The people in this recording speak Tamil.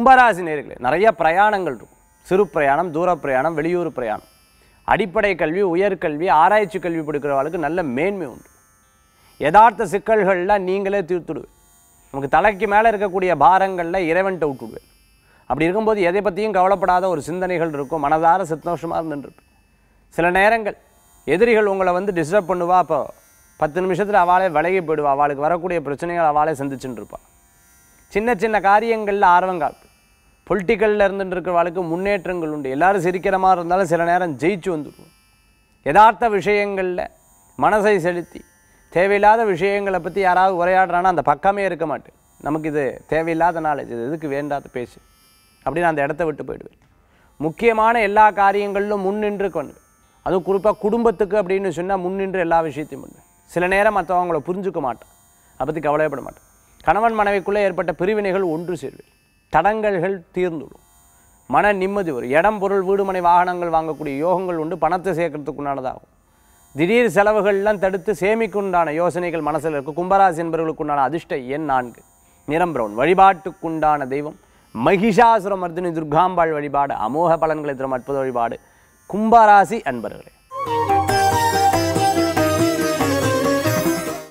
கும்பராசி நேர்களே நிறைய பிரயாணங்கள் இருக்கும் சிறு பிரயாணம் தூர பிரயாணம் வெளியூர் பிரயாணம் அடிப்படை கல்வி உயர்கல்வி ஆராய்ச்சி கல்வி படிக்கிறவர்களுக்கு நல்ல மேன்மை உண்டு யதார்த்த சிக்கல்கள்லாம் நீங்களே தீர்த்துடுவேன் நமக்கு தலைக்கு மேலே இருக்கக்கூடிய பாரங்களில் இறைவன்ட்ட விட்டுடுவேன் அப்படி இருக்கும்போது எதை பற்றியும் கவலைப்படாத ஒரு சிந்தனைகள் இருக்கும் மனதார சந்தோஷமாக இருந்துருப்பேன் சில நேரங்கள் எதிரிகள் உங்களை வந்து டிஸ்டர்ப் பண்ணுவா அப்போ பத்து நிமிஷத்தில் அவளே விலகி போயிடுவா அவளுக்கு வரக்கூடிய பிரச்சனைகள் அவளே சந்திச்சுட்டு இருப்பா சின்ன சின்ன காரியங்களில் ஆர்வம் காப்பு பொலிட்டிக்கலில் இருந்துட்டு இருக்கிறவளுக்கு முன்னேற்றங்கள் உண்டு எல்லாரும் சிரிக்கிற மாதிரி இருந்தாலும் சில நேரம் ஜெயிச்சு வந்துடுவோம் யதார்த்த விஷயங்களில் மனசை செலுத்தி தேவையில்லாத விஷயங்களை பற்றி யாராவது உரையாடுறான்னா அந்த பக்கமே இருக்க மாட்டேன் நமக்கு இது தேவையில்லாத நாலேஜ் இது எதுக்கு வேண்டாத பேசு அப்படின்னு அந்த இடத்த விட்டு போயிடுவேன் முக்கியமான எல்லா காரியங்களிலும் முன்னின்று கொண்டு அதுவும் குறிப்பாக குடும்பத்துக்கு அப்படின்னு சொன்னால் முன்னின்று எல்லா விஷயத்தையும் பண்ணுவேன் சில நேரம் மற்றவங்கள புரிஞ்சுக்க மாட்டேன் அதை பற்றி கவலைப்பட மாட்டேன் கணவன் மனைவிக்குள்ளே ஏற்பட்ட பிரிவினைகள் ஒன்று சேர்வேன் தடங்கல்கள் தீர்ந்துவிடும் மன நிம்மதி வரும் இடம் பொருள் வீடு மனை வாகனங்கள் வாங்கக்கூடிய யோகங்கள் உண்டு பணத்தை சேர்க்கறதுக்கு உண்டானதாகும் திடீர் செலவுகள்லாம் தடுத்து சேமிக்குண்டான யோசனைகள் மனசில் இருக்கும் கும்பராசி என்பவர்களுக்குண்டான அதிர்ஷ்ட எண் நான்கு நிறம் பிரவுன் வழிபாட்டுக்குண்டான தெய்வம் மகிஷாசுர மர்தினி துர்காம்பாள் வழிபாடு அமோக பலன்களை தரும் அற்புத வழிபாடு கும்பராசி அன்பர்களே